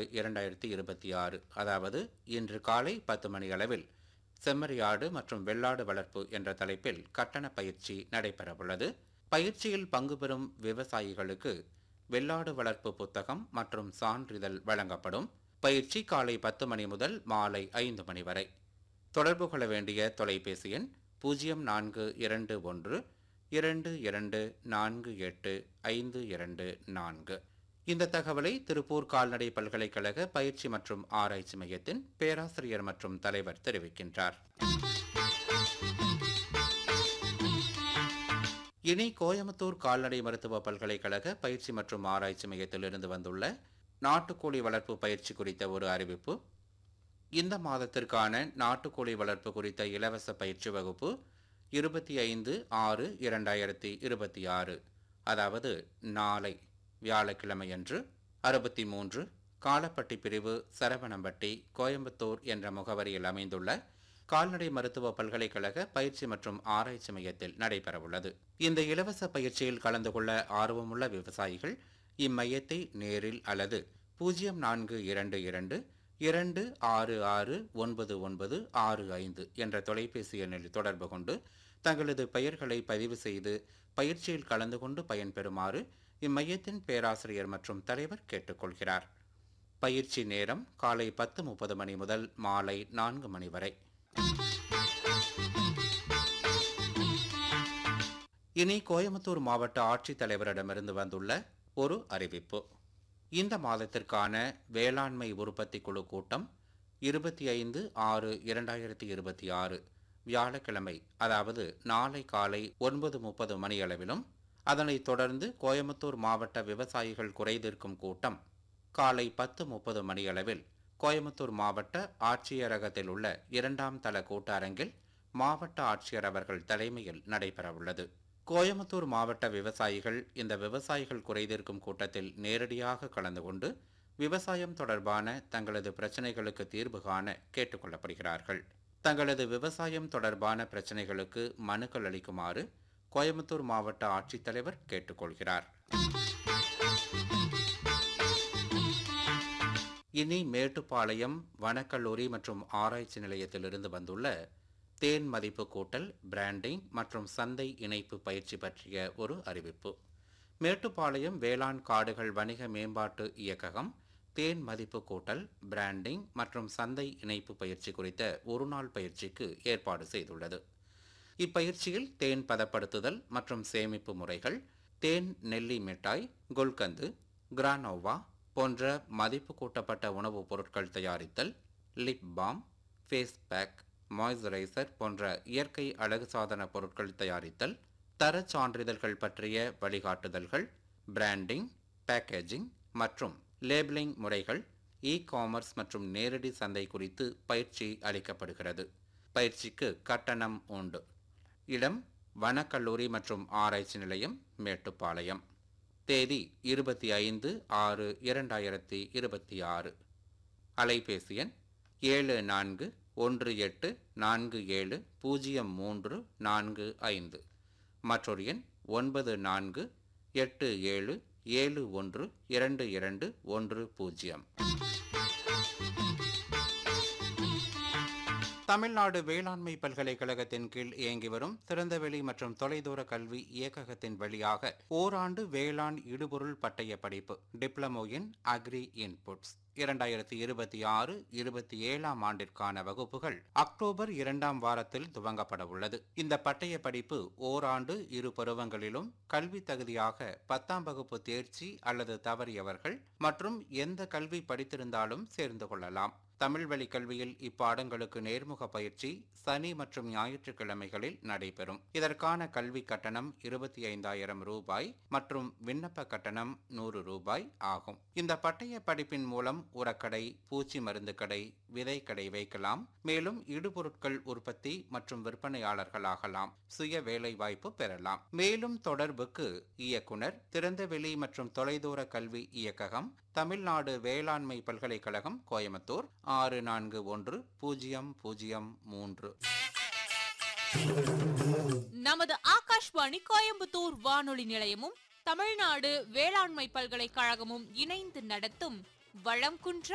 இரண்டாயிரத்தி இருபத்தி ஆறு அதாவது இன்று காலை பத்து மணி அளவில் செம்மறியாடு மற்றும் வெள்ளாடு வளர்ப்பு என்ற தலைப்பில் கட்டண பயிற்சி நடைபெறவுள்ளது பயிற்சியில் பங்கு பெறும் விவசாயிகளுக்கு வெள்ளாடு வளர்ப்பு புத்தகம் மற்றும் சான்றிதழ் வழங்கப்படும் பயிற்சி காலை பத்து மணி முதல் மாலை ஐந்து மணி வரை தொடர்பு கொள்ள வேண்டிய தொலைபேசி எண் பூஜ்ஜியம் நான்கு இரண்டு ஒன்று இரண்டு இரண்டு நான்கு எட்டு ஐந்து இரண்டு நான்கு இந்த தகவலை திருப்பூர் கால்நடை பல்கலைக்கழக பயிற்சி மற்றும் ஆராய்ச்சி மையத்தின் பேராசிரியர் மற்றும் தலைவர் தெரிவிக்கின்றார் இனி கோயம்புத்தூர் கால்நடை மருத்துவ பல்கலைக்கழக பயிற்சி மற்றும் ஆராய்ச்சி மையத்திலிருந்து வந்துள்ள நாட்டுக்கோழி வளர்ப்பு பயிற்சி குறித்த ஒரு அறிவிப்பு இந்த மாதத்திற்கான நாட்டுக்கோழி வளர்ப்பு குறித்த இலவச பயிற்சி வகுப்பு இருபத்தி ஐந்து ஆறு இரண்டாயிரத்தி இருபத்தி ஆறு அதாவது நாளை வியாழக்கிழமையன்று அறுபத்தி மூன்று காலப்பட்டி பிரிவு சரவணம்பட்டி கோயம்புத்தூர் என்ற முகவரியில் அமைந்துள்ள கால்நடை மருத்துவ பல்கலைக்கழக பயிற்சி மற்றும் ஆராய்ச்சி மையத்தில் நடைபெறவுள்ளது இந்த இலவச பயிற்சியில் கலந்து கொள்ள ஆர்வமுள்ள விவசாயிகள் இம்மையத்தை நேரில் அல்லது பூஜ்ஜியம் நான்கு இரண்டு இரண்டு இரண்டு ஆறு ஆறு ஒன்பது ஒன்பது ஆறு ஐந்து என்ற தொலைபேசி எண்ணில் தொடர்பு கொண்டு தங்களது பெயர்களை பதிவு செய்து பயிற்சியில் கலந்து கொண்டு பயன்பெறுமாறு இம்மையத்தின் பேராசிரியர் மற்றும் தலைவர் கேட்டுக்கொள்கிறார் பயிற்சி நேரம் காலை பத்து முப்பது மணி முதல் மாலை நான்கு மணி வரை இனி கோயம்புத்தூர் மாவட்ட ஆட்சித்தலைவரிடமிருந்து வந்துள்ள ஒரு அறிவிப்பு இந்த மாதத்திற்கான வேளாண்மை உற்பத்தி குழு கூட்டம் இருபத்தி ஐந்து ஆறு இரண்டாயிரத்தி இருபத்தி ஆறு வியாழக்கிழமை அதாவது நாளை காலை ஒன்பது முப்பது மணியளவிலும் அதனைத் தொடர்ந்து கோயம்புத்தூர் மாவட்ட விவசாயிகள் குறைதீர்க்கும் கூட்டம் காலை பத்து முப்பது மணியளவில் கோயம்புத்தூர் மாவட்ட ஆட்சியரகத்தில் உள்ள இரண்டாம் தள கூட்டரங்கில் மாவட்ட ஆட்சியர் அவர்கள் தலைமையில் நடைபெறவுள்ளது கோயம்புத்தூர் மாவட்ட விவசாயிகள் இந்த விவசாயிகள் குறைதீர்க்கும் கூட்டத்தில் நேரடியாக கலந்து கொண்டு விவசாயம் தொடர்பான தங்களது பிரச்சனைகளுக்கு தீர்வு காண கேட்டுக்கொள்ளப்படுகிறார்கள் தங்களது விவசாயம் தொடர்பான பிரச்சனைகளுக்கு மனுக்கள் அளிக்குமாறு கோயம்புத்தூர் மாவட்ட ஆட்சித்தலைவர் கேட்டுக்கொள்கிறார் இனி மேட்டுப்பாளையம் வனக்கல்லூரி மற்றும் ஆராய்ச்சி நிலையத்திலிருந்து வந்துள்ள தேன் மதிப்பு கூட்டல் பிராண்டிங் மற்றும் சந்தை இணைப்பு பயிற்சி பற்றிய ஒரு அறிவிப்பு மேட்டுப்பாளையம் வேளாண் காடுகள் வணிக மேம்பாட்டு இயக்ககம் தேன் மதிப்பு கூட்டல் பிராண்டிங் மற்றும் சந்தை இணைப்பு பயிற்சி குறித்த ஒருநாள் பயிற்சிக்கு ஏற்பாடு செய்துள்ளது இப்பயிற்சியில் தேன் பதப்படுத்துதல் மற்றும் சேமிப்பு முறைகள் தேன் நெல்லி மிட்டாய் குல்கந்து கிரானோவா போன்ற மதிப்பு கூட்டப்பட்ட உணவுப் பொருட்கள் தயாரித்தல் lip balm face pack moisturiser போன்ற இயற்கை அழகு சாதன பொருட்கள் தயாரித்தல் தரச் சான்றிதழ்கள் பற்றிய வழிகாட்டுதல்கள் பிராண்டிங் பேக்கேஜிங் மற்றும் லேபிளிங் முறைகள் இ காமர்ஸ் மற்றும் நேரடி சந்தை குறித்து பயிற்சி அளிக்கப்படுகிறது பயிற்சிக்கு கட்டணம் உண்டு இடம் வனக்கல்லூரி மற்றும் ஆராய்ச்சி நிலையம் மேட்டுப்பாளையம் தேதி இருபத்தி ஐந்து ஆறு இரண்டாயிரத்தி இருபத்தி ஆறு அலைபேசி எண் ஏழு நான்கு ஒன்று எட்டு நான்கு ஏழு பூஜ்ஜியம் மூன்று நான்கு ஐந்து மற்றொரு எண் ஒன்பது நான்கு எட்டு ஏழு ஏழு ஒன்று இரண்டு இரண்டு ஒன்று பூஜ்ஜியம் தமிழ்நாடு வேளாண்மை பல்கலைக்கழகத்தின் கீழ் இயங்கி வரும் திறந்தவெளி மற்றும் தொலைதூர கல்வி இயக்ககத்தின் வழியாக ஓராண்டு வேளாண் இடுபொருள் பட்டய படிப்பு டிப்ளமோ இன் அக்ரி இன்புட்ஸ் இரண்டாயிரத்தி இருபத்தி ஆறு இருபத்தி ஏழாம் ஆண்டிற்கான வகுப்புகள் அக்டோபர் இரண்டாம் வாரத்தில் துவங்கப்பட உள்ளது இந்த பட்டய படிப்பு ஓராண்டு இரு பருவங்களிலும் கல்வி தகுதியாக பத்தாம் வகுப்பு தேர்ச்சி அல்லது தவறியவர்கள் மற்றும் எந்த கல்வி படித்திருந்தாலும் சேர்ந்து கொள்ளலாம் தமிழ் வழி கல்வியில் இப்பாடங்களுக்கு நேர்முக பயிற்சி சனி மற்றும் ஞாயிற்றுக்கிழமைகளில் நடைபெறும் இதற்கான கல்வி கட்டணம் இருபத்தி ஐந்தாயிரம் ரூபாய் மற்றும் விண்ணப்ப கட்டணம் நூறு ரூபாய் ஆகும் இந்த பட்டய படிப்பின் மூலம் உரக்கடை பூச்சி மருந்து கடை விதை கடை வைக்கலாம் மேலும் இடுபொருட்கள் உற்பத்தி மற்றும் விற்பனையாளர்கள் ஆகலாம் சுய வேலை வாய்ப்பு பெறலாம் மேலும் தொடர்புக்கு இயக்குனர் திறந்தவெளி மற்றும் தொலைதூர கல்வி இயக்ககம் தமிழ்நாடு வேளாண்மை பல்கலைக்கழகம் கோயம்புத்தூர் ஆறு நான்கு ஒன்று பூஜ்ஜியம் பூஜ்ஜியம் மூன்று நமது ஆகாஷ்வாணி கோயம்புத்தூர் வானொலி நிலையமும் தமிழ்நாடு வேளாண்மை பல்கலைக்கழகமும் இணைந்து நடத்தும் வளம் குன்ற